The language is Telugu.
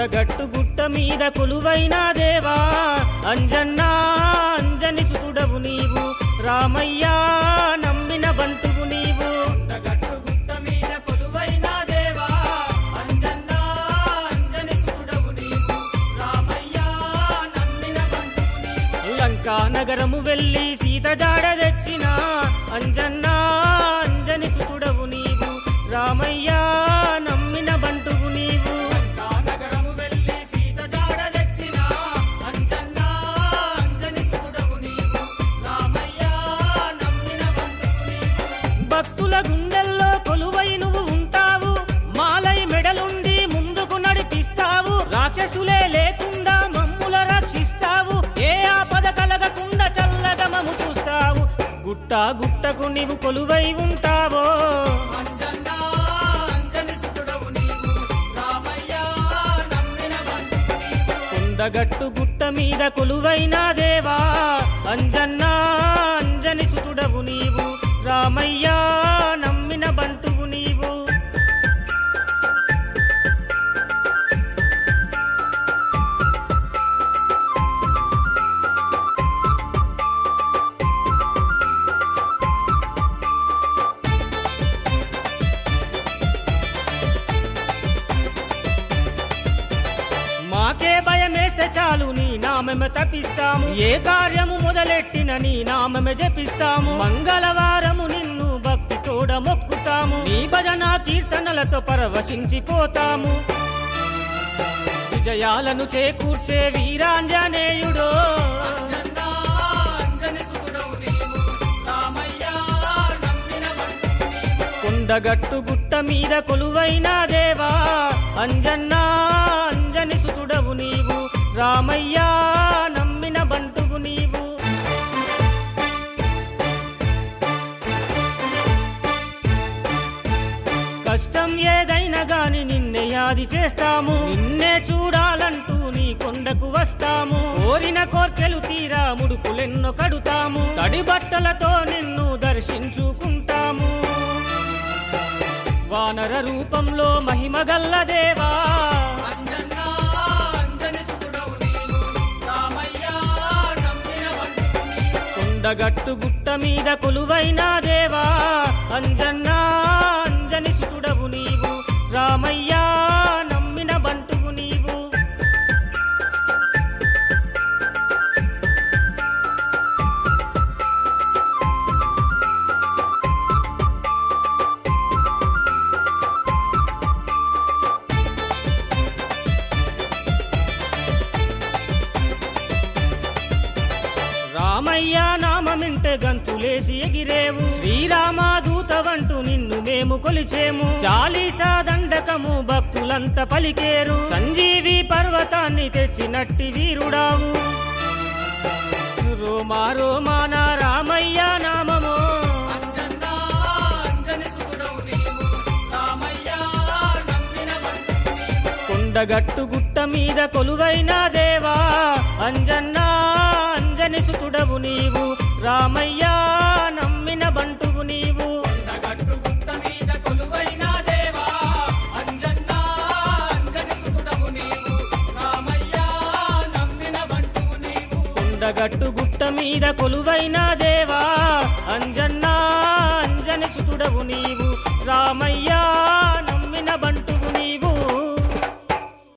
కొండగట్టు గుట్ట మీద కొలువైన దేవా అంజన్నా అంజని సుతుడవు నీవు రామయ్య నమ్మిన బంటువు నీవు కొండగట్టు గుట్ట మీద కొలువైన దేవా అంజన్నా అంజని సుతుడవు నీవు రామయ్య నమ్మిన బంటువు నీవు లంకా నగరము వెళ్ళి సీత జాడ తెచ్చిన అంజన్నా అంజని సుతుడవు నీవు రామయ్య నమ్మిన బంటువు నీవు నగరము వెళ్ళి సీత జాడ తెచ్చిన అంజన్నా అంజని సుతుడవు నీవు రామయ్య నమ్మిన బంటువు నీవు భక్తుల గుండెల్లో కొలువై నువ్వు ఉంటావు మాలై మెడలుండి ముందుకు నడిపిస్తావు రాక్షసులే లేకుండా మమ్ముల రక్షిస్తావు ఏ ఆపద కలగకుండా చల్లగా మము చూస్తావు గుట్ట గుట్టకు నీవు కొలువై ఉంటావో కొండగట్టు గుట్ట మీద కొలువైన దేవా అంజన్నా అంజని సుతుడవు నీవు రామయ్య నమ్మిన బంటువు నీవు మాకే భయమేస్తే చాలు నీ నామమే తప్పిస్తాము ఏ కార్యము మొదలెట్టిన నీ నామమే జపిస్తాము మంగళవారము నిన్ను భక్తి తోడ మొక్కుతాము నీ భజన కీర్తనలతో పరవశించిపోతాము విజయాలను చేకూర్చే వీరాంజనేయుడో కొండగట్టు గుట్ట మీద కొలువైన దేవా అంజన్నా అంజని సుతుడవు నీవు రామయ్య నమ్మిన బంటువు నీవు కష్టం ఏదైనా గాని నిన్నే యాది చేస్తాము నిన్నే చూడాలంటూ నీ కొండకు వస్తాము కోరిన కోర్కెలు తీరా ముడుపులెన్నో కడుతాము తడి బట్టలతో నిన్ను దర్శించుకుంటాము వానర రూపంలో మహిమగల్ల దేవా కొండగట్టు గుట్ట మీద కొలువైన దేవా అంజన్నా అంజని సుతుడవు నీవు రామయ్య నమ్మిన బంటువు నీవు రామయ్య నామమింటే గంతులేసి ఎగిరేవు శ్రీరామ దూతవంటూ నిన్ను మేము కొలిచేము చాలీసా దండకము భక్తులంతా పలికేరు సంజీవి పర్వతాన్ని తెచ్చినట్టి వీరుడావు రోమా రోమాన రామయ్య నామము కొండగట్టు గుట్ట మీద కొలువైన దేవా అంజన్నా అంజని సుతుడవు నీవు రామయ్య నమ్మిన బంటువు నీవు కొండగట్టు గుట్ట మీద కొలువైన దేవా అంజన్నా అంజని సుతుడవు నీవు రామయ్య నమ్మిన బంటు